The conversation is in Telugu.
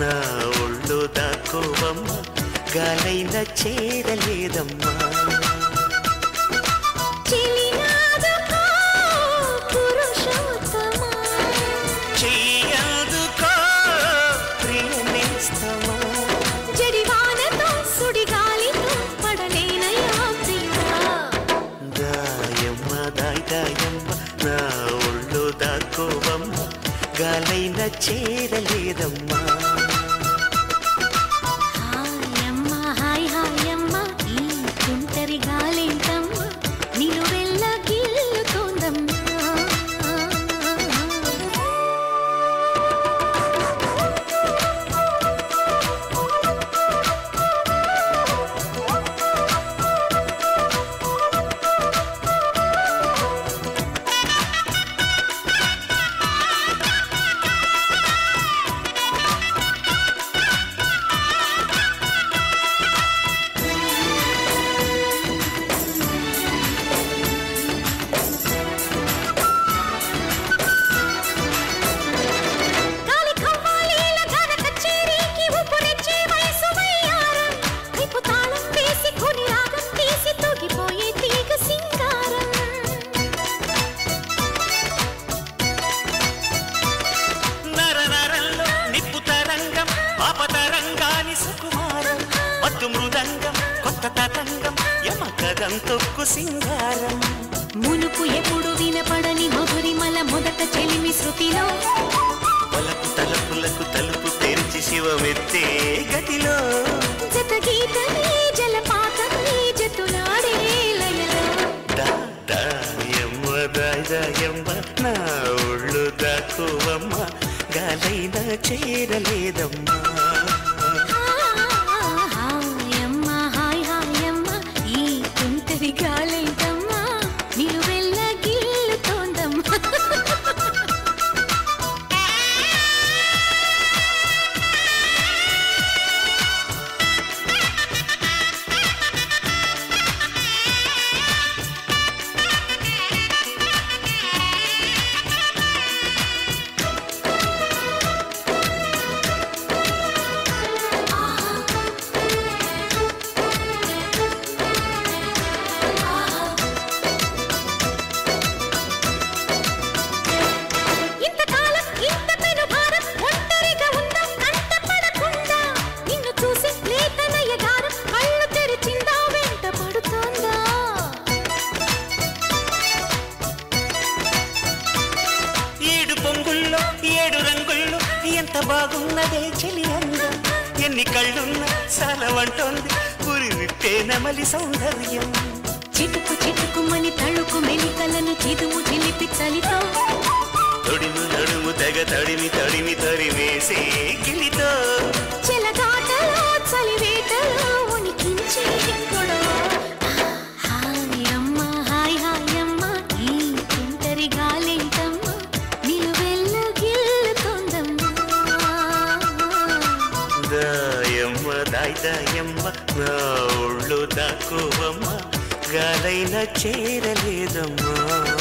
నా ఒళ్ళు దాకోవమ్మ గాలైన చేరలేదమ్మా చెలినాదుకో పురుషోత్తమా చెయ్యదుకో ప్రియనేస్తమా జడివానతో సుడిగాలితో పడలేనయా ప్రియా దాయమ్మ దాయ్ దాయమ్మ నా ఒళ్ళు దాకోవమ్మ గాలైన చేరలేదమ్మా హాయమ్మ హాయ్ హాయమ్మ ఈ తుంటరి గాలేంటమ్మ నిలువెల్ల గిల్లుతోందమ్మా గాలి కవ్వాలీల ఘన కచేరీకి ఊపురెచ్చే వయసు వయ్యారం. వైపు తాళం వేసి కొని రాగం తీసి తూగిపోయే తీగ సింగారం. నర నరంలో నిప్పు తరంగం పాప తరంగాని సుకుమారం మత్తు మృదంగం కొత్త తతంగం యమకదం తొక్కు సింగారం మునుపు ఎప్పుడు వినపడని మధురిమల మొదట చెలిమి శృతిలో వలకు తలుపులకు తలుపు తెరిచి శివమెత్తే గదిలో జత గీతమే జలపాతమే జతులాడే లయలో దా దాయమ్మ దాయమ్మ నా ఒళ్ళు దాక్కువమ్మ గాలైన చేరలేదమ్మా హాయమ్మ హాయ్ హాయమ్మ ఈ తుంటరి గాలేంటమ్మా నిలువెల్ల గిల్లుతోందమ్మా ఇంతకాలం ఇంత పెను భారం ఒంటరిగా ఉందాం కంటపడకుండా నిన్ను చూసి లేతనయ గారం కళ్ళు తెరిచిందా వెంట పడుతోందా ఏడు పొంగుల్లో ఏడు రంగుల్లో ఎంత బాగున్నదే చెలి అందం ఎన్ని కళ్ళున్నా చాలా వంటోంది పురి విప్పే నమలి సౌందర్యం చిటుకు చిటుకుమని తళుకు మెలికలను చిదుము చిలిపి చలితో తొడిము నడుము తెగ తడిమి తడిమి తరిమేసే గిలితో చెలగాటలో చలివేటలో ఉనికించే గొడవ హాయమ్మ హాయ్ హాయమ్మ ఈ తుంటరి గాలేంటమ్మ నిలువెల్ల గిల్లుతోందమ్మా దాయమ్మ దాయ్ దాయమ్మ నా ఒళ్ళు దాక్కువమ్మ గాలైన చేరలేదమ్మా